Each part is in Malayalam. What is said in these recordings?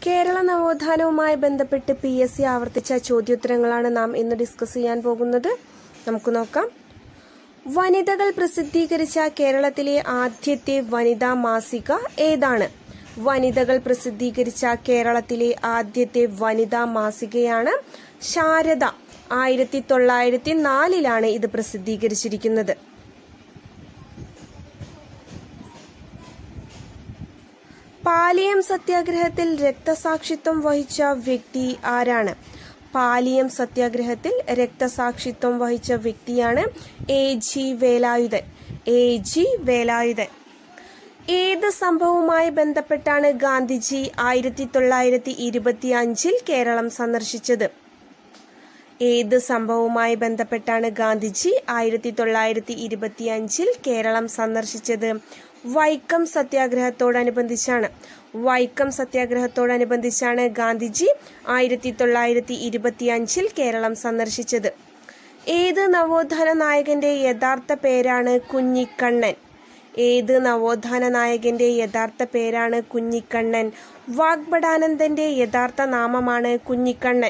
കേരള നവോത്ഥാനവുമായി ബന്ധപ്പെട്ട് പി എസ് സി ആവർത്തിച്ച ചോദ്യോത്തരങ്ങളാണ് നാം ഇന്ന് ഡിസ്കസ് ചെയ്യാൻ പോകുന്നത് നമുക്ക് നോക്കാം വനിതകൾ പ്രസിദ്ധീകരിച്ച കേരളത്തിലെ ആദ്യത്തെ വനിതാ മാസിക ഏതാണ് വനിതകൾ പ്രസിദ്ധീകരിച്ച കേരളത്തിലെ ആദ്യത്തെ വനിതാ മാസികയാണ് ശാരദ ആയിരത്തി തൊള്ളായിരത്തി നാലിലാണ് ഇത് പ്രസിദ്ധീകരിച്ചിരിക്കുന്നത് പാലിയം സത്യാഗ്രഹത്തിൽ രക്തസാക്ഷിത്വം വഹിച്ച വ്യക്തി ആരാണ് പാലിയം സത്യാഗ്രഹത്തിൽ രക്തസാക്ഷിത്വം വഹിച്ച വ്യക്തിയാണ് A G Velayudhan A G Velayudhan ഏത് സംഭവവുമായി ബന്ധപ്പെട്ടാണ് ഗാന്ധിജി ആയിരത്തി തൊള്ളായിരത്തി ഇരുപത്തി അഞ്ചിൽ കേരളം സന്ദർശിച്ചത് ഏത് സംഭവവുമായി ബന്ധപ്പെട്ടാണ് ഗാന്ധിജി ആയിരത്തി തൊള്ളായിരത്തി ഇരുപത്തി അഞ്ചിൽ കേരളം സന്ദർശിച്ചത് വൈക്കം സത്യാഗ്രഹത്തോടനുബന്ധിച്ചാണ് വൈക്കം സത്യാഗ്രഹത്തോടനുബന്ധിച്ചാണ് ഗാന്ധിജി ആയിരത്തി തൊള്ളായിരത്തി ഇരുപത്തി അഞ്ചിൽ കേരളം സന്ദർശിച്ചത് ഏത് നവോത്ഥാന നായകന്റെ യഥാർത്ഥ പേരാണ് കുഞ്ഞിക്കണ്ണൻ ഏത് നവോത്ഥാന നായകന്റെ യഥാർത്ഥ പേരാണ് കുഞ്ഞിക്കണ്ണൻ വാഗ്ബടാനന്ദന്റെ യഥാർത്ഥ നാമമാണ് കുഞ്ഞിക്കണ്ണൻ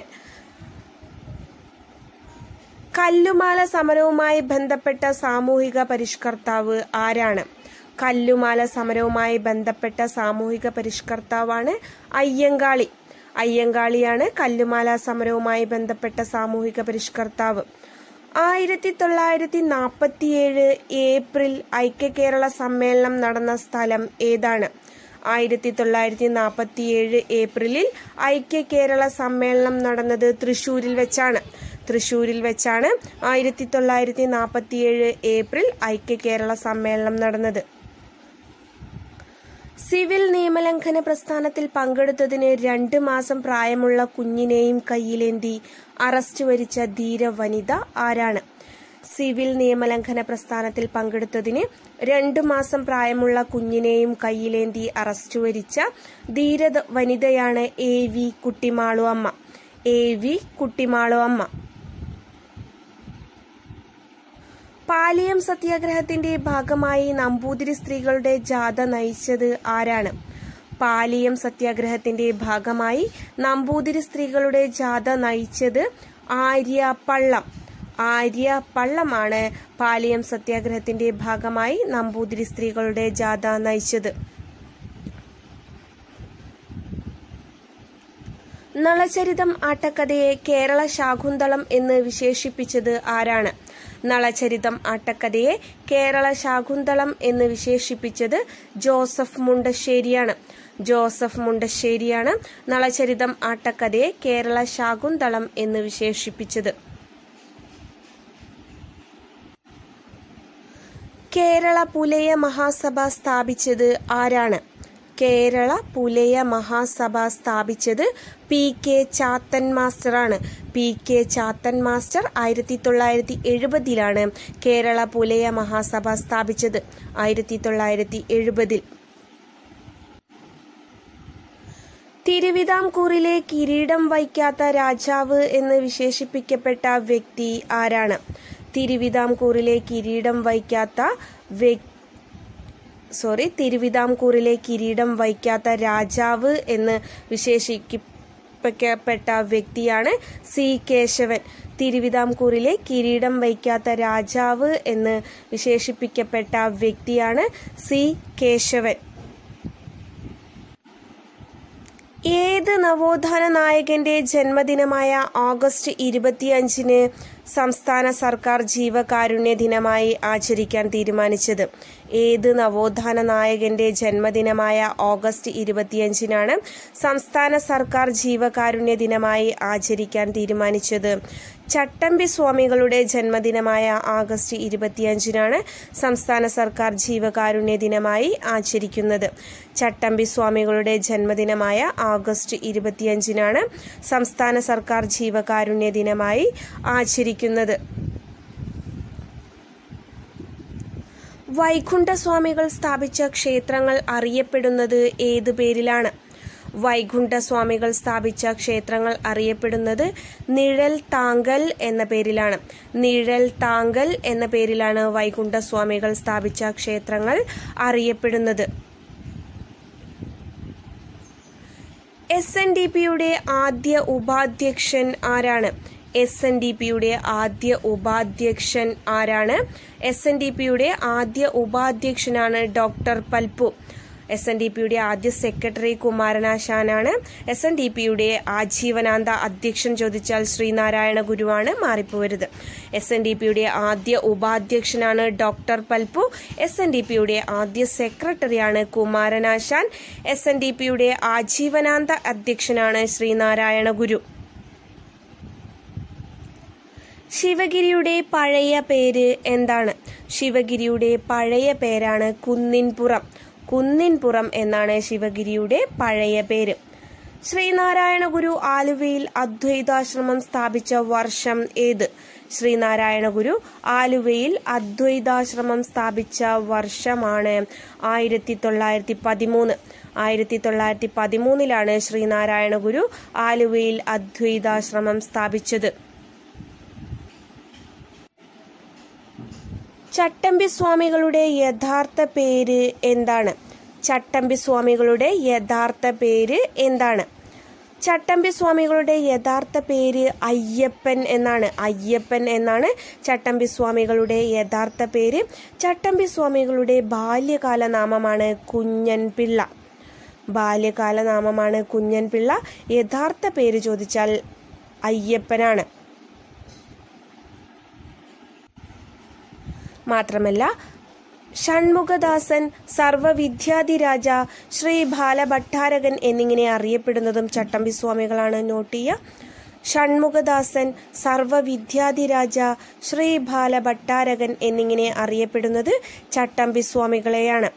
കല്ലുമാല സമരവുമായി ബന്ധപ്പെട്ട സാമൂഹിക പരിഷ്കർത്താവ് ആരാണ് കല്ലുമാല സമരവുമായി ബന്ധപ്പെട്ട സാമൂഹിക പരിഷ്കർത്താവാണ് അയ്യങ്കാളി അയ്യങ്കാളിയാണ് കല്ലുമാല സമരവുമായി ബന്ധപ്പെട്ട സാമൂഹിക പരിഷ്കർത്താവ് ആയിരത്തി തൊള്ളായിരത്തി നാൽപ്പത്തിയേഴ് ഏപ്രിൽ ഐക്യ കേരള സമ്മേളനം നടന്ന സ്ഥലം ഏതാണ് ആയിരത്തി തൊള്ളായിരത്തി നാൽപ്പത്തിയേഴ് ഏപ്രിലിൽ ഐക്യ കേരള സമ്മേളനം നടന്നത് തൃശൂരിൽ വെച്ചാണ് തൃശൂരിൽ വെച്ചാണ് ആയിരത്തി തൊള്ളായിരത്തി നാൽപ്പത്തിയേഴ് ഏപ്രിൽ ഐക്യ കേരള സമ്മേളനം നടന്നത് സിവിൽ നിയമലംഘന പ്രസ്ഥാനത്തിൽ പങ്കെടുത്തതിന് രണ്ട് മാസം പ്രായമുള്ള കുഞ്ഞിനെയും കയ്യിലേന്തി അറസ്റ്റ് വരിച്ച ധീര വനിത ആരാണ് സിവിൽ നിയമലംഘന പ്രസ്ഥാനത്തിൽ പങ്കെടുത്തതിന് രണ്ടു മാസം പ്രായമുള്ള കുഞ്ഞിനെയും കയ്യിലേന്തി അറസ്റ്റ് വരിച്ച ധീര വനിതയാണ് എ വി കുട്ടിമാളു അമ്മ എ വി കുട്ടിമാളു അമ്മ പാലിയം സത്യാഗ്രഹത്തിന്റെ ഭാഗമായി നമ്പൂതിരി സ്ത്രീകളുടെ ജാഥ നയിച്ചത് ആരാണ് പാലിയം സത്യാഗ്രഹത്തിന്റെ ഭാഗമായി നമ്പൂതിരി സ്ത്രീകളുടെ ജാഥ നയിച്ചത് ആര്യ പള്ളം ആര്യ പള്ളമാണ് പാലിയം സത്യാഗ്രഹത്തിന്റെ ഭാഗമായി നമ്പൂതിരി സ്ത്രീകളുടെ ജാഥ നയിച്ചത് നളചരിതം ആട്ടക്കഥയെ കേരള ശാകുന്തളം എന്ന് വിശേഷിപ്പിച്ചത് ആരാണ് നളചരിതം ആട്ടക്കഥയെ കേരള ശാകുന്തളം എന്ന് വിശേഷിപ്പിച്ചത് ജോസഫ് മുണ്ടശ്ശേരിയാണ് ജോസഫ് മുണ്ടശ്ശേരിയാണ് നളചരിതം ആട്ടക്കഥയെ കേരള ശാകുന്തളം എന്ന് വിശേഷിപ്പിച്ചത് കേരള പുലയ മഹാസഭ സ്ഥാപിച്ചത് ആരാണ് കേരള പുലയ മഹാസഭ സ്ഥാപിച്ചത് പി കെ ചാത്തൻ മാസ്റ്ററാണ് പി കെ ചാത്തൻ മാസ്റ്റർ ആയിരത്തി തൊള്ളായിരത്തി എഴുപതിലാണ് കേരള പുലയ മഹാസഭ സ്ഥാപിച്ചത് ആയിരത്തി തൊള്ളായിരത്തി എഴുപതിൽ തിരുവിതാംകൂറിലെ കിരീടം വയ്ക്കാത്ത രാജാവ് എന്ന് വിശേഷിപ്പിക്കപ്പെട്ട വ്യക്തി ആരാണ് തിരുവിതാംകൂറിലെ കിരീടം വയ്ക്കാത്ത വ്യക്തി സോറി തിരുവിതാംകൂറിലെ കിരീടം വയ്ക്കാത്ത രാജാവ് എന്ന് വിശേഷിക്കപ്പെട്ട വ്യക്തിയാണ് സി കേശവൻ തിരുവിതാംകൂറിലെ കിരീടം വയ്ക്കാത്ത രാജാവ് എന്ന് വിശേഷിപ്പിക്കപ്പെട്ട വ്യക്തിയാണ് സി കേശവൻ ഏത് നവോത്ഥാന നായകന്റെ ജന്മദിനമായ ഓഗസ്റ്റ് ഇരുപത്തിയഞ്ചിന് സംസ്ഥാന സർക്കാർ ജീവകാരുണ്യ ദിനമായി ആചരിക്കാൻ തീരുമാനിച്ചത് ഏത് നവോത്ഥാന നായകന്റെ ജന്മദിനമായ ഓഗസ്റ്റ് ഇരുപത്തിയഞ്ചിനാണ് സംസ്ഥാന സർക്കാർ ജീവകാരുണ്യ ദിനമായി ആചരിക്കാൻ തീരുമാനിച്ചത് ചട്ടമ്പി സ്വാമികളുടെ ജന്മദിനമായ ആഗസ്റ്റ് ഇരുപത്തിയഞ്ചിനാണ് സംസ്ഥാന സർക്കാർ ജീവകാരുണ്യ ദിനമായി ആചരിക്കുന്നത് ചട്ടമ്പി സ്വാമികളുടെ ജന്മദിനമായ ആഗസ്റ്റ് ഇരുപത്തിയഞ്ചിനാണ് സംസ്ഥാന സർക്കാർ ജീവകാരുണ്യ ദിനമായി ആചരിക്കുന്നത് വൈകുണ്ഠസ്വാമികൾ സ്ഥാപിച്ച ക്ഷേത്രങ്ങൾ അറിയപ്പെടുന്നത് ഏതു പേരിലാണ് വൈകുണ്ഠസ്വാമികൾ സ്ഥാപിച്ച ക്ഷേത്രങ്ങൾ അറിയപ്പെടുന്നത് നിഴൽ താങ്കൽ എന്ന പേരിലാണ് നിഴൽ താങ്കൽ എന്ന പേരിലാണ് വൈകുണ്ഠസ്വാമികൾ സ്ഥാപിച്ച ക്ഷേത്രങ്ങൾ അറിയപ്പെടുന്നത് എസ് എൻ ഡി പിയുടെ ആദ്യ ഉപാധ്യക്ഷൻ ആരാണ് എസ് എൻ ഡി പിയുടെ ആദ്യ ഉപാധ്യക്ഷൻ ആരാണ് എസ് എൻ ഡി പിയുടെ ആദ്യ ഉപാധ്യക്ഷനാണ് doctor Palpu S N D പിയുടെ ആദ്യ സെക്രട്ടറി കുമാരനാശാനാണ് എസ് എൻ ഡി പിയുടെ ആജീവനാന്ത അധ്യക്ഷൻ ചോദിച്ചാൽ ശ്രീനാരായണ ഗുരുവാണ് മാറിപ്പോവരുത് എസ് എൻ ഡി പിയുടെ ആദ്യ ഉപാധ്യക്ഷനാണ് doctor Palpu S N D പിയുടെ ആദ്യ സെക്രട്ടറിയാണ് കുമാരനാശാൻ എസ് എൻ ഡി പിയുടെ ആജീവനാന്ത അധ്യക്ഷനാണ് ശ്രീനാരായണ ഗുരു ശിവഗിരിയുടെ പഴയ പേര് എന്താണ് ശിവഗിരിയുടെ പഴയ പേരാണ് കുന്നിൻപുറം കുന്നിൻപുറം എന്നാണ് ശിവഗിരിയുടെ പഴയ പേര് ശ്രീനാരായണ ഗുരു ആലുവയിൽ അദ്വൈതാശ്രമം സ്ഥാപിച്ച വർഷം ഏത് ശ്രീനാരായണ ഗുരു ആലുവയിൽ അദ്വൈതാശ്രമം സ്ഥാപിച്ച വർഷമാണ് ആയിരത്തി തൊള്ളായിരത്തി പതിമൂന്ന് ആയിരത്തി തൊള്ളായിരത്തി പതിമൂന്നിലാണ് ശ്രീനാരായണ ഗുരു ആലുവയിൽ അദ്വൈതാശ്രമം സ്ഥാപിച്ചത് ചട്ടമ്പി സ്വാമികളുടെ യഥാർത്ഥ പേര് എന്താണ് ചട്ടമ്പി സ്വാമികളുടെ യഥാർത്ഥ പേര് എന്താണ് ചട്ടമ്പി സ്വാമികളുടെ യഥാർത്ഥ പേര് അയ്യപ്പൻ എന്നാണ് അയ്യപ്പൻ എന്നാണ് ചട്ടമ്പി സ്വാമികളുടെ യഥാർത്ഥ പേര് ചട്ടമ്പി സ്വാമികളുടെ ബാല്യകാല നാമമാണ് കുഞ്ഞൻ പിള്ള ബാല്യകാല നാമമാണ് കുഞ്ഞൻ പിള്ള യഥാർത്ഥ പേര് ചോദിച്ചാൽ അയ്യപ്പനാണ് മാത്രമല്ല ഷൺമുഖദാസൻ സർവവിദ്യാധിരാജ ശ്രീ ബാലഭട്ടാരകൻ എന്നിങ്ങനെ അറിയപ്പെടുന്നതും ചട്ടമ്പി സ്വാമികളാണ് നോട്ട് ചെയ്യുക ഷൺമുഖദാസൻ സർവവിദ്യാധിരാജ ശ്രീ ബാലഭട്ടാരകൻ എന്നിങ്ങനെ അറിയപ്പെടുന്നത് ചട്ടമ്പി സ്വാമികളെയാണ്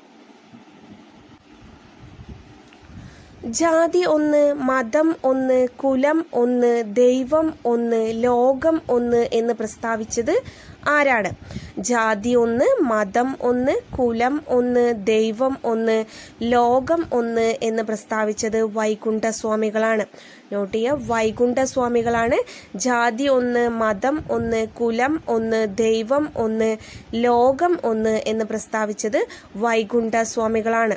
ജാതി ഒന്ന് മതം ഒന്ന് കുലം ഒന്ന് ദൈവം ഒന്ന് ലോകം ഒന്ന് എന്ന് പ്രസ്താവിച്ചത് ആരാണ് ജാതി ഒന്ന് മതം ഒന്ന് കുലം ഒന്ന് ദൈവം ഒന്ന് ലോകം ഒന്ന് എന്ന് പ്രസ്താവിച്ചത് വൈകുണ്ഠ സ്വാമികളാണ് നോട്ട് ചെയ്യുക വൈകുണ്ഠ സ്വാമികളാണ് ജാതി ഒന്ന് മതം ഒന്ന് കുലം ഒന്ന് ദൈവം ഒന്ന് ലോകം ഒന്ന് എന്ന് പ്രസ്താവിച്ചത് വൈകുണ്ഠ സ്വാമികളാണ്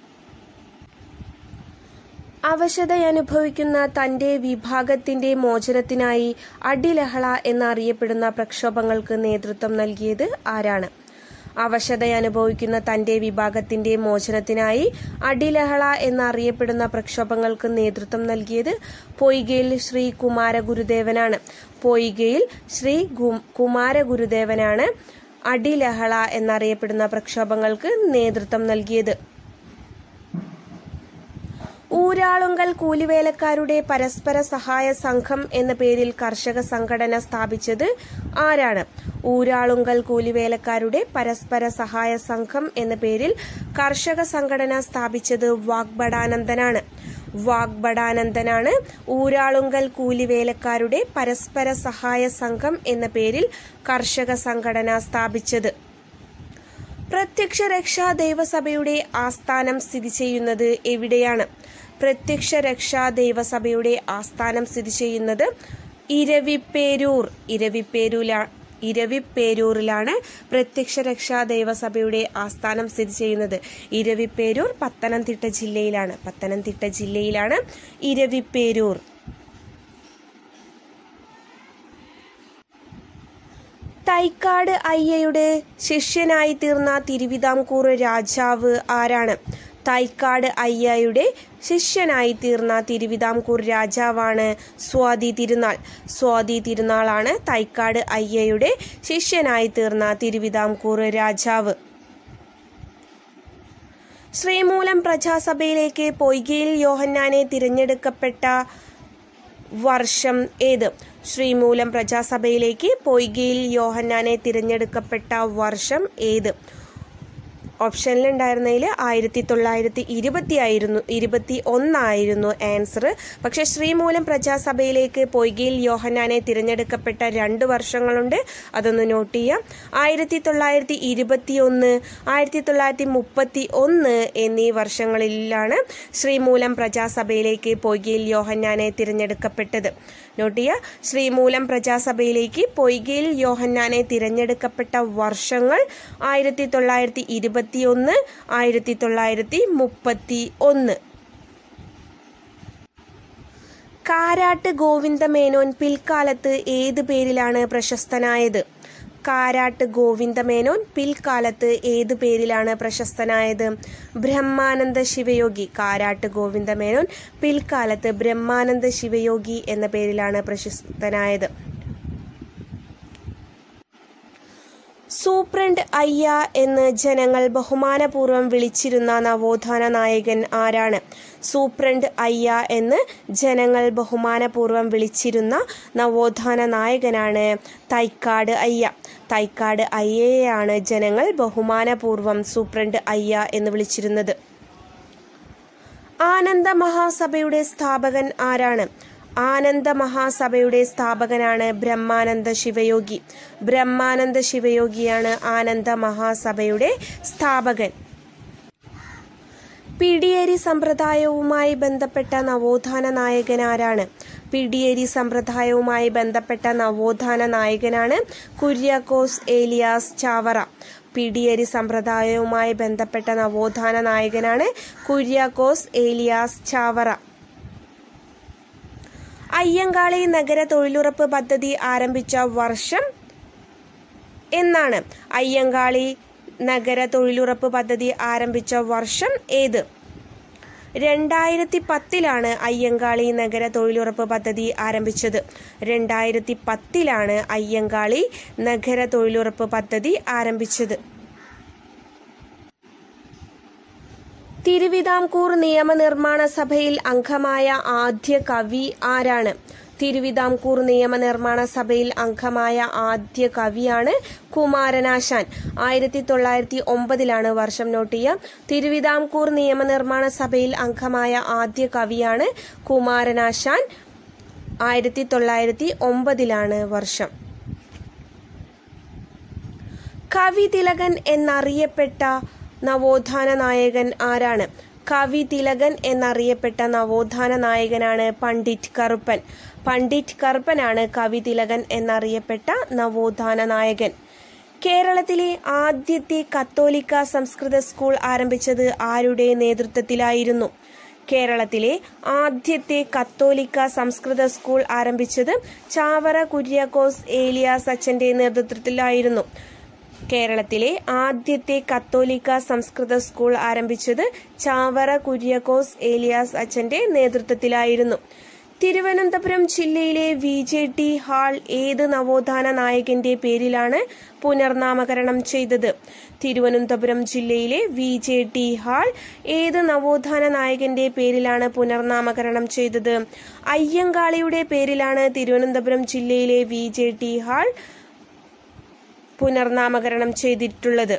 അവശതയനുഭവിക്കുന്ന തന്റെ വിഭാഗത്തിന്റെ മോചനത്തിനായി അടിലഹള എന്നറിയപ്പെടുന്ന പ്രക്ഷോഭങ്ങൾക്ക് നേതൃത്വം നൽകിയത് ആരാണ് അവശതയനുഭവിക്കുന്ന തന്റെ വിഭാഗത്തിന്റെ മോചനത്തിനായി അടിലഹള എന്നറിയപ്പെടുന്ന പ്രക്ഷോഭങ്ങൾക്ക് നേതൃത്വം നൽകിയത് പൊയ്കയിൽ ശ്രീ കുമാരഗുരുദേവനാണ് പൊയ്കയിൽ ശ്രീ കുമാരഗുരുദേവനാണ് അടിലഹള എന്നറിയപ്പെടുന്ന പ്രക്ഷോഭങ്ങൾക്ക് നേതൃത്വം നൽകിയത് ഊരാളുങ്കൽ കൂലിവേലക്കാരുടെ പരസ്പര സഹായ സംഘം എന്ന പേരിൽ കർഷക സംഘടന സ്ഥാപിച്ചത് ആരാണ് ഊരാളുങ്കൽ കൂലിവേലക്കാരുടെ പരസ്പര സഹായ സംഘം എന്ന പേരിൽ കർഷക സംഘടന സ്ഥാപിച്ചത് വാഗ്ബടാനന്ദനാണ് വാഗ്ബടാനന്ദനാണ് ഊരാളുങ്കൽ കൂലിവേലക്കാരുടെ പരസ്പര സഹായ സംഘം എന്ന പേരിൽ കർഷക സംഘടന സ്ഥാപിച്ചത് പ്രത്യക്ഷ രക്ഷാ ദൈവസഭയുടെ ആസ്ഥാനം സ്ഥിതി ചെയ്യുന്നത് എവിടെയാണ് പ്രത്യക്ഷ രക്ഷാ ദൈവസഭയുടെ ആസ്ഥാനം സ്ഥിതി ചെയ്യുന്നത് ഇരവിപ്പേരൂർ ഇരവിപ്പേരൂല ഇരവിപ്പേരൂരിലാണ് പ്രത്യക്ഷ രക്ഷാ ദൈവസഭയുടെ ആസ്ഥാനം സ്ഥിതി ചെയ്യുന്നത് ഇരവിപ്പേരൂർ പത്തനംതിട്ട ജില്ലയിലാണ് പത്തനംതിട്ട ജില്ലയിലാണ് ഇരവിപ്പേരൂർ തൈക്കാട് അയ്യയുടെ ശിഷ്യനായി തീർന്ന തിരുവിതാംകൂർ രാജാവ് ആരാണ് തൈക്കാട് അയ്യയുടെ ശിഷ്യനായി തീർന്ന തിരുവിതാംകൂർ രാജാവാണ് സ്വാതി തിരുനാൾ സ്വാതി തിരുനാളാണ് തൈക്കാട് അയ്യയുടെ ശിഷ്യനായി തീർന്ന തിരുവിതാംകൂർ രാജാവ് ശ്രീമൂലം പ്രജാസഭയിലേക്ക് പൊയ്കയിൽ യോഹന്നാനെ തിരഞ്ഞെടുക്കപ്പെട്ട വർഷം ഏത് ശ്രീമൂലം പ്രജാസഭയിലേക്ക് പൊയ്കയിൽ യോഹന്നാനെ തിരഞ്ഞെടുക്കപ്പെട്ട വർഷം ഏത് ഓപ്ഷനിലുണ്ടായിരുന്നതിൽ ആയിരത്തി തൊള്ളായിരത്തി ഇരുപത്തി ആയിരുന്നു ഇരുപത്തി ഒന്നായിരുന്നു ആൻസർ പക്ഷേ ശ്രീമൂലം പ്രജാസഭയിലേക്ക് പൊയ്കയിൽ യോഹന്നാനെ തിരഞ്ഞെടുക്കപ്പെട്ട രണ്ട് വർഷങ്ങളുണ്ട് അതൊന്ന് നോട്ട് ചെയ്യാം ആയിരത്തി തൊള്ളായിരത്തി ഇരുപത്തി ഒന്ന് ആയിരത്തി തൊള്ളായിരത്തി മുപ്പത്തി ഒന്ന് എന്നീ വർഷങ്ങളിലാണ് ശ്രീമൂലം പ്രജാസഭയിലേക്ക് പൊയ്കയിൽ യോഹന്നാനെ തിരഞ്ഞെടുക്കപ്പെട്ടത് നോട്ട് ചെയ്യുക ശ്രീമൂലം പ്രജാസഭയിലേക്ക് പൊയ്കയിൽ യോഹന്നാനെ തിരഞ്ഞെടുക്കപ്പെട്ട വർഷങ്ങൾ ആയിരത്തി തൊള്ളായിരത്തി ഇരുപത്തി ഒന്ന് ആയിരത്തി തൊള്ളായിരത്തി മുപ്പത്തി ഒന്ന് കാരാട്ട് ഗോവിന്ദമേനോൻ പിൽക്കാലത്ത് ഏത് പേരിലാണ് പ്രശസ്തനായത് കാരാട്ട് ഗോവിന്ദമേനോൻ പിൽക്കാലത്ത് ഏത് പേരിലാണ് പ്രശസ്തനായത് ബ്രഹ്മാനന്ദ ശിവയോഗി കാരാട്ട് ഗോവിന്ദമേനോൻ പിൽക്കാലത്ത് ബ്രഹ്മാനന്ദ ശിവയോഗി എന്ന പേരിലാണ് പ്രശസ്തനായത് സൂപ്രണ്ട് അയ്യ എന്ന് ജനങ്ങൾ ബഹുമാനപൂർവ്വം വിളിച്ചിരുന്ന നവോത്ഥാന നായകൻ ആരാണ് സൂപ്രണ്ട് അയ്യ എന്ന് ജനങ്ങൾ ബഹുമാനപൂർവ്വം വിളിച്ചിരുന്ന നവോത്ഥാന നായകനാണ് തൈക്കാട് അയ്യ തൈക്കാട് അയ്യയെയാണ് ജനങ്ങൾ ബഹുമാനപൂർവ്വം സൂപ്രണ്ട് അയ്യ എന്ന് വിളിച്ചിരുന്നത് ആനന്ദ മഹാസഭയുടെ സ്ഥാപകൻ ആരാണ് ആനന്ദ മഹാസഭയുടെ സ്ഥാപകനാണ് ബ്രഹ്മാനന്ദ ശിവയോഗി ബ്രഹ്മാനന്ദ ശിവയോഗിയാണ് ആനന്ദ മഹാസഭയുടെ സ്ഥാപകൻ പിടിയേരി സമ്പ്രദായവുമായി ബന്ധപ്പെട്ട നവോത്ഥാന നായകൻ ആരാണ് പിടിയേരി സമ്പ്രദായവുമായി ബന്ധപ്പെട്ട നവോത്ഥാന നായകനാണ് കുര്യാക്കോസ് ഏലിയാസ് ചാവറ പിടിയേരി സമ്പ്രദായവുമായി ബന്ധപ്പെട്ട നവോത്ഥാന നായകനാണ് കുര്യാക്കോസ് ഏലിയാസ് ചാവറ അയ്യങ്കാളി നഗര തൊഴിലുറപ്പ് പദ്ധതി ആരംഭിച്ച വർഷം എന്നാണ് അയ്യങ്കാളി നഗര തൊഴിലുറപ്പ് പദ്ധതി ആരംഭിച്ച വർഷം ഏത് രണ്ടായിരത്തി പത്തിലാണ് അയ്യങ്കാളി നഗര തൊഴിലുറപ്പ് പദ്ധതി ആരംഭിച്ചത് രണ്ടായിരത്തി പത്തിലാണ് അയ്യങ്കാളി നഗര തൊഴിലുറപ്പ് പദ്ധതി ആരംഭിച്ചത് തിരുവിതാംകൂർ നിയമനിർമ്മാണ സഭയിൽ അംഗമായ ആദ്യ കവി ആരാണ് തിരുവിതാംകൂർ നിയമനിർമ്മാണ സഭയിൽ അംഗമായ ആദ്യ കവിയാണ് കുമാരനാശാൻ ആയിരത്തി തൊള്ളായിരത്തി ഒമ്പതിലാണ് വർഷം നോട്ട് ചെയ്യുക തിരുവിതാംകൂർ നിയമനിർമ്മാണ സഭയിൽ അംഗമായ ആദ്യ കവിയാണ് കുമാരനാശാൻ ആയിരത്തി തൊള്ളായിരത്തി ഒമ്പതിലാണ് വർഷം കവി തിലകൻ എന്നറിയപ്പെട്ട നവോത്ഥാന നായകൻ ആരാണ് കവി തിലകൻ എന്നറിയപ്പെട്ട നവോത്ഥാന നായകനാണ് പണ്ഡിറ്റ് കറുപ്പൻ പണ്ഡിറ്റ് കറുപ്പനാണ് കവി തിലകൻ എന്നറിയപ്പെട്ട നവോത്ഥാന നായകൻ കേരളത്തിലെ ആദ്യത്തെ കത്തോലിക്ക സംസ്കൃത സ്കൂൾ ആരംഭിച്ചത് ആരുടെ നേതൃത്വത്തിലായിരുന്നു കേരളത്തിലെ ആദ്യത്തെ കത്തോലിക്ക സംസ്കൃത സ്കൂൾ ആരംഭിച്ചത് ചാവറ കുര്യാക്കോസ് ഏലിയാസ് അച്ഛന്റെ നേതൃത്വത്തിലായിരുന്നു കേരളത്തിലെ ആദ്യത്തെ കത്തോലിക്ക സംസ്കൃത സ്കൂൾ ആരംഭിച്ചത് ചാവറ കുര്യാക്കോസ് ഏലിയാസ് അച്ഛന്റെ നേതൃത്വത്തിലായിരുന്നു തിരുവനന്തപുരം ജില്ലയിലെ വി ജെ ടി ഹാൾ ഏത് നവോത്ഥാന നായകന്റെ പേരിലാണ് പുനർനാമകരണം ചെയ്തത് തിരുവനന്തപുരം ജില്ലയിലെ വി ജെ ടി ഹാൾ ഏത് നവോത്ഥാന നായകന്റെ പേരിലാണ് പുനർനാമകരണം ചെയ്തത് അയ്യങ്കാളിയുടെ പേരിലാണ് തിരുവനന്തപുരം ജില്ലയിലെ വി ജെ ടി ഹാൾ പുനർനാമകരണം ചെയ്തിട്ടുള്ളത്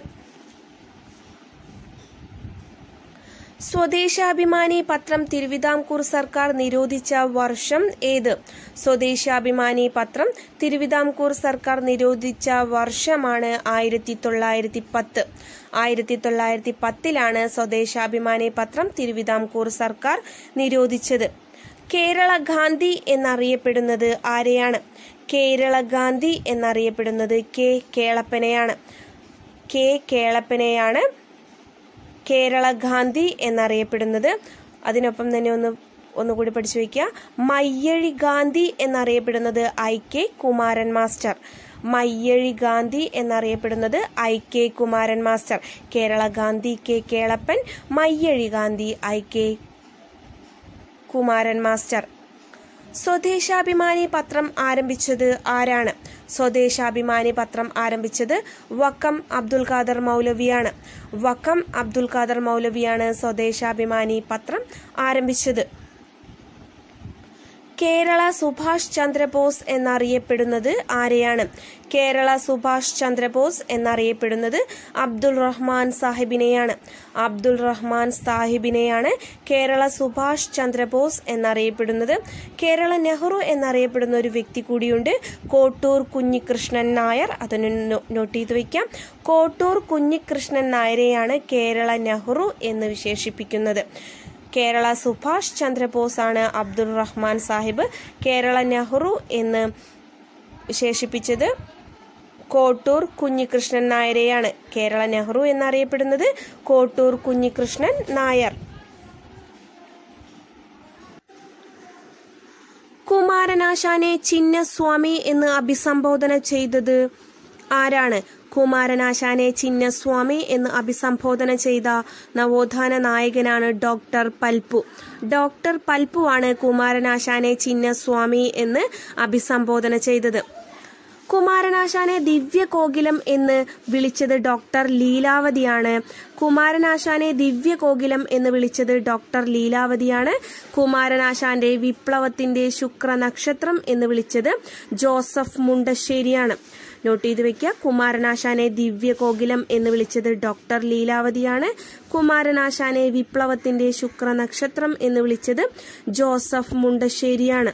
സ്വദേശാഭിമാനി പത്രം തിരുവിതാംകൂർ സർക്കാർ നിരോധിച്ച വർഷം ഏത് സ്വദേശാഭിമാനി പത്രം തിരുവിതാംകൂർ സർക്കാർ നിരോധിച്ച വർഷമാണ് ആയിരത്തി തൊള്ളായിരത്തി പത്ത് ആയിരത്തി തൊള്ളായിരത്തി പത്തിലാണ് സ്വദേശാഭിമാനി പത്രം തിരുവിതാംകൂർ സർക്കാർ നിരോധിച്ചത് കേരള ഗാന്ധി എന്നറിയപ്പെടുന്നത് ആരെയാണ് കേരള ഗാന്ധി എന്നറിയപ്പെടുന്നത് കെ കേളപ്പനെയാണ് കെ കേളപ്പനെയാണ് കേരള ഗാന്ധി എന്നറിയപ്പെടുന്നത് അതിനൊപ്പം തന്നെ ഒന്ന് ഒന്നുകൂടി പഠിച്ചു വയ്ക്കുക മയ്യഴി ഗാന്ധി എന്നറിയപ്പെടുന്നത് I K Kumaran master Mayyazhi Gandhi എന്നറിയപ്പെടുന്നത് I K Kumaran master Kerala Gandhi K Kelappan Mayyazhi Gandhi I K Kumaran master Swadeshabhimani പത്രം ആരംഭിച്ചത് ആരാണ് സ്വദേശാഭിമാനി പത്രം ആരംഭിച്ചത് വക്കം അബ്ദുൽ ഖാദർ മൗലവിയാണ് വക്കം അബ്ദുൽ ഖാദർ മൗലവിയാണ് സ്വദേശാഭിമാനി പത്രം ആരംഭിച്ചത് കേരള സുഭാഷ് ചന്ദ്രബോസ് എന്നറിയപ്പെടുന്നത് ആരെയാണ് കേരള സുഭാഷ് ചന്ദ്രബോസ് എന്നറിയപ്പെടുന്നത് അബ്ദുൾ റഹ്മാൻ സാഹിബിനെയാണ് അബ്ദുൾ റഹ്മാൻ സാഹിബിനെയാണ് കേരള സുഭാഷ് ചന്ദ്രബോസ് എന്നറിയപ്പെടുന്നത് കേരള നെഹ്റു എന്നറിയപ്പെടുന്ന ഒരു വ്യക്തി കൂടിയുണ്ട് കോട്ടൂർ കുഞ്ഞികൃഷ്ണൻ നായർ അതൊന്ന് നോട്ട് ചെയ്ത് വയ്ക്കാം കോട്ടൂർ കുഞ്ഞികൃഷ്ണൻ നായരെയാണ് കേരള നെഹ്റു എന്ന് വിശേഷിപ്പിക്കുന്നത് കേരള സുഭാഷ് ചന്ദ്രബോസ് ആണ് അബ്ദുൾ റഹ്മാൻ സാഹിബ് കേരള നെഹ്റു എന്ന് വിശേഷിപ്പിച്ചത് കോട്ടൂർ കുഞ്ഞികൃഷ്ണൻ നായരെയാണ് കേരള നെഹ്റു എന്നറിയപ്പെടുന്നത് കോട്ടൂർ കുഞ്ഞികൃഷ്ണൻ നായർ കുമാരനാശാനെ ചിന്നസ്വാമി എന്ന് അഭിസംബോധന ചെയ്തത് ആരാണ് കുമാരനാശാനെ ചിന്നസ്വാമി എന്ന് അഭിസംബോധന ചെയ്ത നവോത്ഥാന നായകനാണ് ഡോക്ടർ പൽപ്പു ഡോക്ടർ പൽപ്പുവാണ് കുമാരനാശാനെ ചിന്നസ്വാമി എന്ന് അഭിസംബോധന ചെയ്തത് കുമാരനാശാനെ ദിവ്യകോകിലം എന്ന് വിളിച്ചത് ഡോക്ടർ ലീലാവതിയാണ് കുമാരനാശാനെ ദിവ്യകോകിലം എന്ന് വിളിച്ചത് ഡോക്ടർ ലീലാവതിയാണ് കുമാരനാശാന്റെ വിപ്ലവത്തിന്റെ ശുക്ര നക്ഷത്രം എന്ന് വിളിച്ചത് ജോസഫ് മുണ്ടശ്ശേരിയാണ് നോട്ട് ചെയ്ത് വെക്കുക കുമാരനാശാനെ ദിവ്യകോകിലം എന്ന് വിളിച്ചത് ഡോക്ടർ ലീലാവതിയാണ് കുമാരനാശാനെ വിപ്ലവത്തിന്റെ ശുക്ര നക്ഷത്രം എന്ന് വിളിച്ചത് ജോസഫ് മുണ്ടശ്ശേരിയാണ്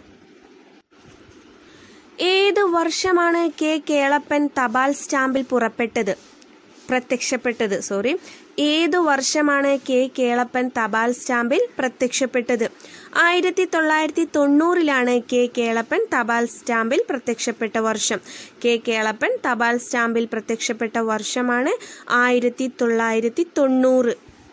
ഏത് വർഷമാണ് കെ കേളപ്പൻ തപാൽ സ്റ്റാമ്പിൽ പുറപ്പെട്ടത് പ്രത്യക്ഷപ്പെട്ടത് സോറി ഏതു വർഷമാണ് കെ കേളപ്പൻ തപാൽ സ്റ്റാമ്പിൽ പ്രത്യക്ഷപ്പെട്ടത് ആയിരത്തി തൊള്ളായിരത്തി തൊണ്ണൂറിലാണ് കെ കേളപ്പൻ തപാൽ സ്റ്റാമ്പിൽ പ്രത്യക്ഷപ്പെട്ട വർഷം കെ കേളപ്പൻ തപാൽ സ്റ്റാമ്പിൽ പ്രത്യക്ഷപ്പെട്ട വർഷമാണ് ആയിരത്തി തൊള്ളായിരത്തി തൊണ്ണൂറ്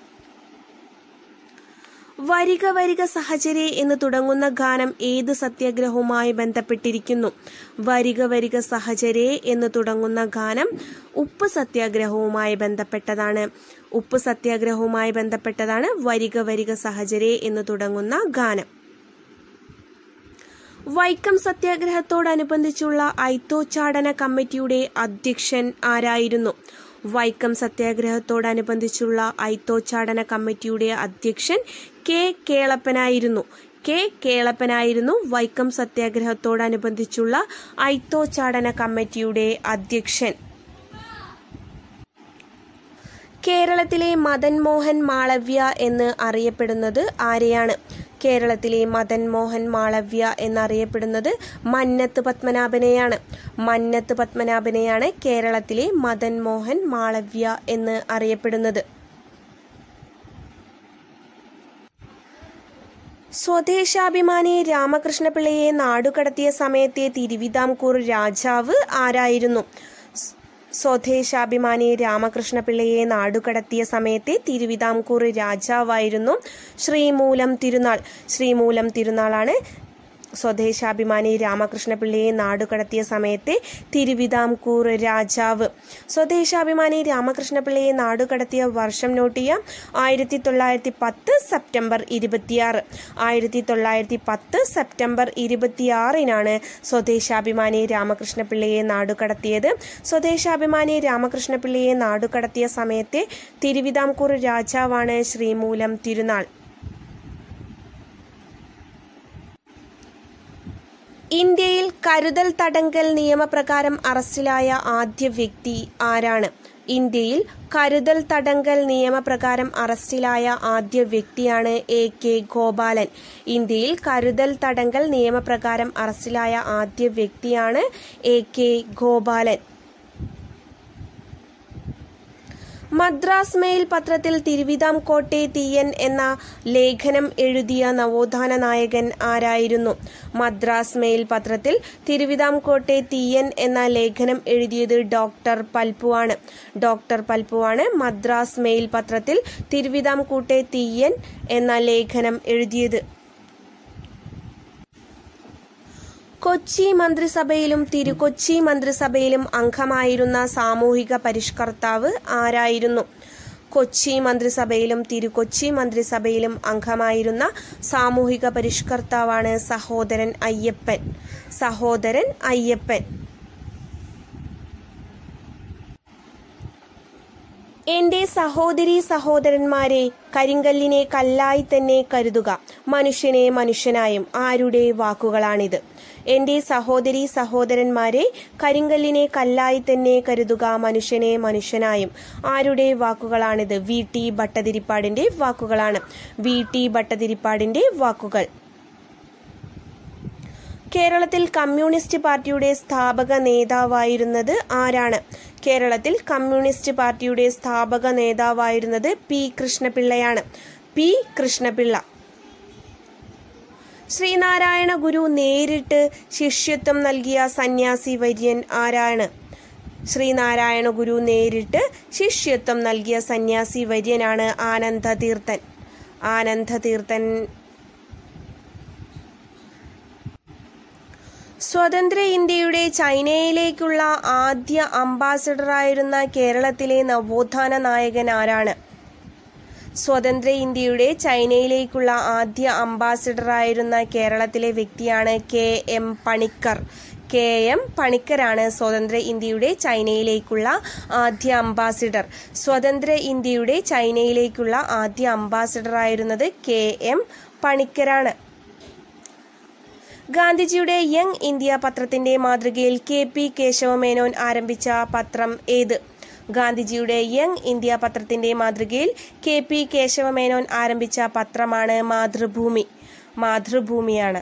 വരിക വരിക സഹചരെ എന്ന് തുടങ്ങുന്ന ഗാനം ഏത് സത്യാഗ്രഹവുമായി ബന്ധപ്പെട്ടിരിക്കുന്നു വരിക വരിക സഹചരെ എന്ന് തുടങ്ങുന്ന ഗാനം ഉപ്പ് സത്യാഗ്രഹവുമായി ബന്ധപ്പെട്ടതാണ് ഉപ്പ് സത്യാഗ്രഹവുമായി ബന്ധപ്പെട്ടതാണ് വരിക വരിക സഹചരെ എന്ന് തുടങ്ങുന്ന ഗാനം വൈക്കം സത്യാഗ്രഹത്തോടനുബന്ധിച്ചുള്ള ഐത്തോച്ചാടന കമ്മിറ്റിയുടെ അധ്യക്ഷൻ ആരായിരുന്നു വൈക്കം സത്യാഗ്രഹത്തോടനുബന്ധിച്ചുള്ള ഐത്തോച്ചാടന കമ്മിറ്റിയുടെ അധ്യക്ഷൻ കെ കേളപ്പനായിരുന്നു കെ കേളപ്പനായിരുന്നു വൈക്കം സത്യാഗ്രഹത്തോടനുബന്ധിച്ചുള്ള ഐത്തോച്ചാടന കമ്മിറ്റിയുടെ അധ്യക്ഷൻ കേരളത്തിലെ മദൻ മോഹൻ മാളവ്യ എന്ന് അറിയപ്പെടുന്നത് ആരെയാണ് കേരളത്തിലെ മദൻ മോഹൻ മാളവ്യ എന്നറിയപ്പെടുന്നത് മന്നത്ത് പത്മനാഭനെയാണ് മന്നത്ത് പത്മനാഭനെയാണ് കേരളത്തിലെ മദൻ മോഹൻ മാളവ്യ എന്ന് അറിയപ്പെടുന്നത് സ്വദേശാഭിമാനി രാമകൃഷ്ണപിള്ളയെ നാടുകടത്തിയ സമയത്തെ തിരുവിതാംകൂർ രാജാവ് ആരായിരുന്നു സ്വദേശാഭിമാനി രാമകൃഷ്ണപിള്ളയെ നാടുകടത്തിയ സമയത്തെ തിരുവിതാംകൂർ രാജാവായിരുന്നു ശ്രീമൂലം തിരുനാൾ ശ്രീമൂലം തിരുനാളാണ് സ്വദേശാഭിമാനി രാമകൃഷ്ണപിള്ളയെ നാടുകടത്തിയ സമയത്തെ തിരുവിതാംകൂർ രാജാവ് സ്വദേശാഭിമാനി രാമകൃഷ്ണപിള്ളയെ നാടുകടത്തിയ വർഷം നോട്ട് ചെയ്യാം ആയിരത്തി തൊള്ളായിരത്തി പത്ത് സെപ്റ്റംബർ ഇരുപത്തിയാറ് ആയിരത്തി തൊള്ളായിരത്തി പത്ത് സെപ്റ്റംബർ ഇരുപത്തിയാറിനാണ് സ്വദേശാഭിമാനി രാമകൃഷ്ണപിള്ളയെ നാടുകടത്തിയത് സ്വദേശാഭിമാനി രാമകൃഷ്ണപിള്ളയെ നാടുകടത്തിയ സമയത്തെ തിരുവിതാംകൂർ രാജാവാണ് ശ്രീമൂലം തിരുനാൾ ഇന്ത്യയിൽ കരുതൽ തടങ്കൽ നിയമപ്രകാരം അറസ്റ്റിലായ ആദ്യ വ്യക്തി ആരാണ് ഇന്ത്യയിൽ കരുതൽ തടങ്കൽ നിയമപ്രകാരം അറസ്റ്റിലായ ആദ്യ വ്യക്തിയാണ് എ കെ ഗോപാലൻ ഇന്ത്യയിൽ കരുതൽ തടങ്കൽ നിയമപ്രകാരം അറസ്റ്റിലായ ആദ്യ വ്യക്തിയാണ് A K Gopalan Madras Mail പത്രത്തിൽ തിരുവിതാംകോട്ടെ തീയൻ എന്ന ലേഖനം എഴുതിയ നവോത്ഥാന നായകൻ ആരായിരുന്നു മദ്രാസ് മെയിൽ പത്രത്തിൽ തിരുവിതാംകോട്ടെ തീയൻ എന്ന ലേഖനം എഴുതിയത് ഡോക്ടർ പൽപ്പുവാണ് ഡോക്ടർ പൽപ്പുവാണ് മദ്രാസ് മെയിൽ പത്രത്തിൽ തിരുവിതാംകൂട്ടെ തീയൻ എന്ന ലേഖനം എഴുതിയത് കൊച്ചി മന്ത്രിസഭയിലും തിരുക്കൊച്ചി മന്ത്രിസഭയിലും അംഗമായിരുന്ന സാമൂഹിക പരിഷ്കർത്താവ് ആരായിരുന്നു കൊച്ചി മന്ത്രിസഭയിലും തിരുക്കൊച്ചി മന്ത്രിസഭയിലും അംഗമായിരുന്ന സാമൂഹിക പരിഷ്കർത്താവാണ് സഹോദരൻ അയ്യപ്പൻ സഹോദരൻ അയ്യപ്പൻ എന്റെ സഹോദരി സഹോദരന്മാരെ കരിങ്കല്ലിനെ കല്ലായി തന്നെ കരുതുക മനുഷ്യനെ മനുഷ്യനായും ആരുടെ വാക്കുകളാണിത് എന്റെ സഹോദരി സഹോദരന്മാരെ കരിങ്കല്ലിനെ കല്ലായി തന്നെ കരുതുക മനുഷ്യനെ മനുഷ്യനായും ആരുടെ വാക്കുകളാണിത് വി ടി ഭട്ടതിരിപ്പാടിന്റെ വാക്കുകളാണ് വി ടി ഭട്ടതിരിപ്പാടിന്റെ വാക്കുകൾ കേരളത്തിൽ കമ്മ്യൂണിസ്റ്റ് പാർട്ടിയുടെ സ്ഥാപക നേതാവായിരുന്നത് ആരാണ് കേരളത്തിൽ കമ്മ്യൂണിസ്റ്റ് പാർട്ടിയുടെ സ്ഥാപക നേതാവായിരുന്നത് പി കൃഷ്ണപിള്ളയാണ് പി കൃഷ്ണപിള്ള ശ്രീനാരായണ ഗുരു നേരിട്ട് ശിഷ്യത്വം നൽകിയ സന്യാസി വര്യൻ ആരാണ് ശ്രീനാരായണ ഗുരു നേരിട്ട് ശിഷ്യത്വം നൽകിയ സന്യാസി വര്യനാണ് ആനന്ദതീർത്ഥൻ ആനന്ദതീർത്ഥൻ സ്വതന്ത്ര ഇന്ത്യയുടെ ചൈനയിലേക്കുള്ള ആദ്യ അംബാസഡറായിരുന്ന കേരളത്തിലെ നവോത്ഥാന നായകൻ ആരാണ് സ്വതന്ത്ര ഇന്ത്യയുടെ ചൈനയിലേക്കുള്ള ആദ്യ അംബാസഡറായിരുന്ന കേരളത്തിലെ വ്യക്തിയാണ് K M Panicker K M പണിക്കരാണ് സ്വതന്ത്ര ഇന്ത്യയുടെ ചൈനയിലേക്കുള്ള ആദ്യ അംബാസിഡർ സ്വതന്ത്ര ഇന്ത്യയുടെ ചൈനയിലേക്കുള്ള ആദ്യ അംബാസിഡർ ആയിരുന്നത് കെ എം പണിക്കരാണ് ഗാന്ധിജിയുടെ യങ് ഇന്ത്യ പത്രത്തിന്റെ മാതൃകയിൽ കെ പി കേശവമേനോൻ ആരംഭിച്ച പത്രം ഏത് ഗാന്ധിജിയുടെ യങ് ഇന്ത്യ പത്രത്തിന്റെ മാതൃകയിൽ കെ പി കേശവമേനോൻ ആരംഭിച്ച പത്രമാണ് മാതൃഭൂമി മാതൃഭൂമിയാണ്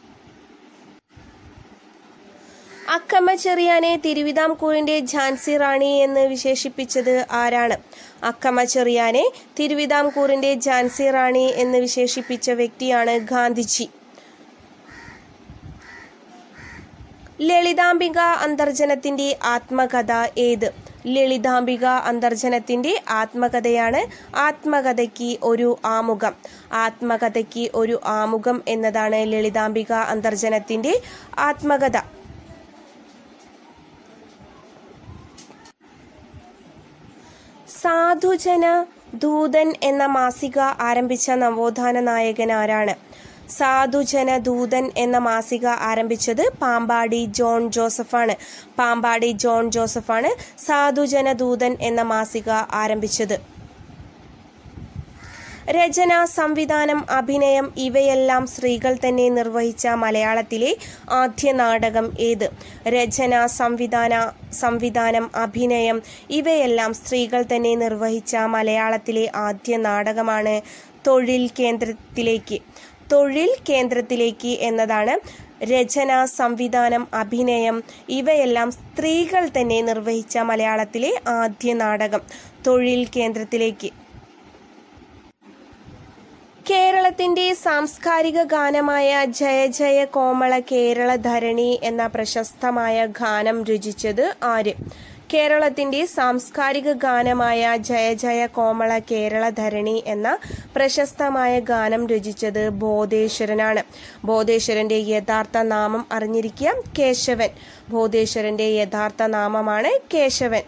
അക്കമ്മ ചെറിയാനെ തിരുവിതാംകൂറിന്റെ ഝാൻസി റാണി എന്ന് വിശേഷിപ്പിച്ചത് ആരാണ് അക്കമ്മ ചെറിയാനെ തിരുവിതാംകൂറിന്റെ ഝാൻസി റാണി എന്ന് വിശേഷിപ്പിച്ച വ്യക്തിയാണ് ഗാന്ധിജി ലളിതാംബിക അന്തർജനത്തിന്റെ ആത്മകഥ ഏത് ലളിതാംബിക അന്തർജനത്തിന്റെ ആത്മകഥയാണ് ആത്മകഥയ്ക്ക് ഒരു ആമുഖം ആത്മകഥയ്ക്ക് ഒരു ആമുഖം എന്നതാണ് ലളിതാംബിക അന്തർജനത്തിന്റെ ആത്മകഥ സാധുജന ദൂതൻ എന്ന മാസിക ആരംഭിച്ച നവോത്ഥാന നായകൻ ആരാണ് സാധുജന ദൂതൻ എന്ന മാസിക ആരംഭിച്ചത് പാമ്പാടി ജോൺ ജോസഫാണ് പാമ്പാടി ജോൺ ജോസഫാണ് സാധുജന ദൂതൻ എന്ന മാസിക ആരംഭിച്ചത് രചന സംവിധാനം അഭിനയം ഇവയെല്ലാം സ്ത്രീകൾ തന്നെ നിർവഹിച്ച മലയാളത്തിലെ ആദ്യ നാടകം ഏത് രചന സംവിധാന സംവിധാനം അഭിനയം ഇവയെല്ലാം സ്ത്രീകൾ തന്നെ നിർവഹിച്ച മലയാളത്തിലെ ആദ്യ നാടകമാണ് തൊഴിൽ കേന്ദ്രത്തിലേക്ക് തൊഴിൽ കേന്ദ്രത്തിലേക്ക് എന്നതാണ് രചന സംവിധാനം അഭിനയം ഇവയെല്ലാം സ്ത്രീകൾ തന്നെ നിർവഹിച്ച മലയാളത്തിലെ ആദ്യ നാടകം തൊഴിൽ കേന്ദ്രത്തിലേക്ക് കേരളത്തിന്റെ സാംസ്കാരിക ഗാനമായ ജയ ജയ കോമള കേരള ധരണി എന്ന പ്രശസ്തമായ ഗാനം രചിച്ചത് ആര് കേരളത്തിന്റെ സാംസ്കാരിക ഗാനമായ ജയ ജയ കോമള കേരള ധരണി എന്ന പ്രശസ്തമായ ഗാനം രചിച്ചത് ബോധേശ്വരനാണ് ബോധേശ്വരന്റെ യഥാർത്ഥ നാമം അറിഞ്ഞിരിക്കുക കേശവൻ ബോധേശ്വരന്റെ യഥാർത്ഥ നാമമാണ് കേശവൻ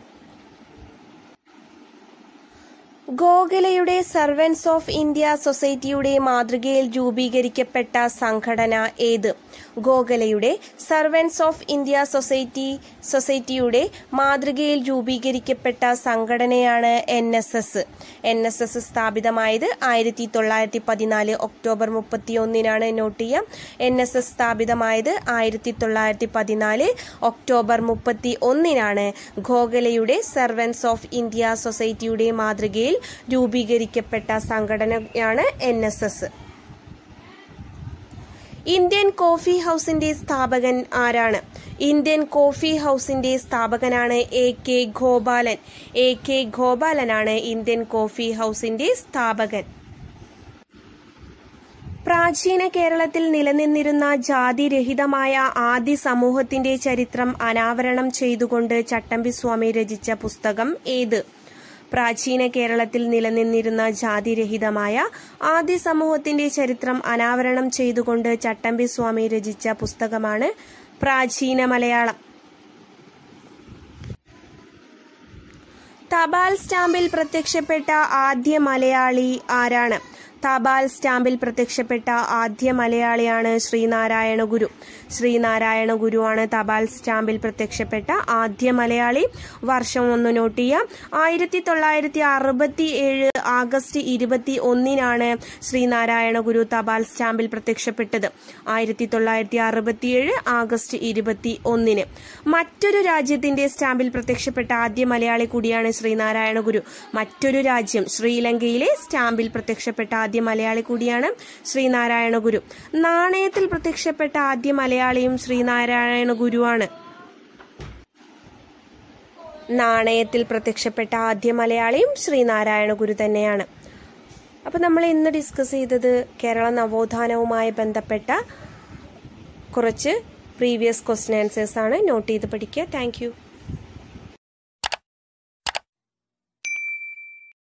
ഗോഖലയുടെ സർവൻസ് ഓഫ് ഇന്ത്യ സൊസൈറ്റിയുടെ മാതൃകയിൽ രൂപീകരിക്കപ്പെട്ട സംഘടന ഏത് ഗോഖലയുടെ സർവൻസ് ഓഫ് ഇന്ത്യ സൊസൈറ്റി സൊസൈറ്റിയുടെ മാതൃകയിൽ രൂപീകരിക്കപ്പെട്ട സംഘടനയാണ് N S S N S S സ്ഥാപിതമായത് ആയിരത്തി തൊള്ളായിരത്തി പതിനാല് ഒക്ടോബർ മുപ്പത്തിയൊന്നിനാണ് നോട്ട് ചെയ്യാം എൻ എസ് എസ് സ്ഥാപിതമായത് ആയിരത്തി തൊള്ളായിരത്തി പതിനാല് ഒക്ടോബർ മുപ്പത്തി ഒന്നിനാണ് ഗോഖലയുടെ സർവൻസ് ഓഫ് ഇന്ത്യ സൊസൈറ്റിയുടെ മാതൃകയിൽ രൂപീകരിക്കപ്പെട്ട സംഘടനയാണ് N S S Indian coffee ഹൗസിന്റെ സ്ഥാപകൻ ആരാണ് ഇന്ത്യൻ കോഫി ഹൗസിന്റെ സ്ഥാപകനാണ് A K Gopalan A K ഗോപാലനാണ് ഇന്ത്യൻ കോഫി ഹൗസിന്റെ സ്ഥാപകൻ പ്രാചീന കേരളത്തിൽ നിലനിന്നിരുന്ന ജാതിരഹിതമായ ആദ്യ സമൂഹത്തിന്റെ ചരിത്രം അനാവരണം ചെയ്തുകൊണ്ട് ചട്ടമ്പിസ്വാമി രചിച്ച പുസ്തകം ഏത് പ്രാചീന കേരളത്തിൽ നിലനിന്നിരുന്ന ജാതിരഹിതമായ ആദ്യ സമൂഹത്തിന്റെ ചരിത്രം അനാവരണം ചെയ്തുകൊണ്ട് ചട്ടമ്പി സ്വാമി രചിച്ച പുസ്തകമാണ് പ്രാചീന മലയാളം തപാൽ സ്റ്റാമ്പിൽ പ്രത്യക്ഷപ്പെട്ട ആദ്യ മലയാളി ആരാണ് തപാൽ സ്റ്റാമ്പിൽ പ്രത്യക്ഷപ്പെട്ട ആദ്യ മലയാളിയാണ് ശ്രീനാരായണ ഗുരു ശ്രീനാരായണ ഗുരുവാണ് തപാൽ സ്റ്റാമ്പിൽ പ്രത്യക്ഷപ്പെട്ട ആദ്യ മലയാളി വർഷം ഒന്ന് നോട്ട് ചെയ്യാം ആയിരത്തി തൊള്ളായിരത്തി അറുപത്തി ഏഴ് ആഗസ്റ്റ് ഇരുപത്തി ഒന്നിനാണ് ശ്രീനാരായണ ഗുരു തപാൽ സ്റ്റാമ്പിൽ പ്രത്യക്ഷപ്പെട്ടത് ആയിരത്തി തൊള്ളായിരത്തി അറുപത്തിയേഴ് ആഗസ്റ്റ് ഇരുപത്തി ഒന്നിന് മറ്റൊരു രാജ്യത്തിന്റെ സ്റ്റാമ്പിൽ പ്രത്യക്ഷപ്പെട്ട ആദ്യ മലയാളി കൂടിയാണ് ശ്രീനാരായണ ഗുരു മറ്റൊരു രാജ്യം ശ്രീലങ്കയിലെ സ്റ്റാമ്പിൽ പ്രത്യക്ഷപ്പെട്ട ആദ്യ മലയാളി കൂടിയാണ് ശ്രീനാരായണ ഗുരു നാണയത്തിൽ പ്രത്യക്ഷപ്പെട്ട ആദ്യ മലയാളിയും ശ്രീനാരായണ ഗുരുവാണ് നാണയത്തിൽ പ്രത്യക്ഷപ്പെട്ട ആദ്യ മലയാളിയും ശ്രീനാരായണ ഗുരു തന്നെയാണ് അപ്പോൾ നമ്മൾ ഇന്ന് ഡിസ്കസ് ചെയ്തത് കേരള നവോത്ഥാനവുമായി ബന്ധപ്പെട്ട കുറച്ച് പ്രീവിയസ് ക്വസ്റ്റ്യൻ ആൻസേഴ്സ് ആണ് നോട്ട് ചെയ്ത് പഠിക്കുക താങ്ക്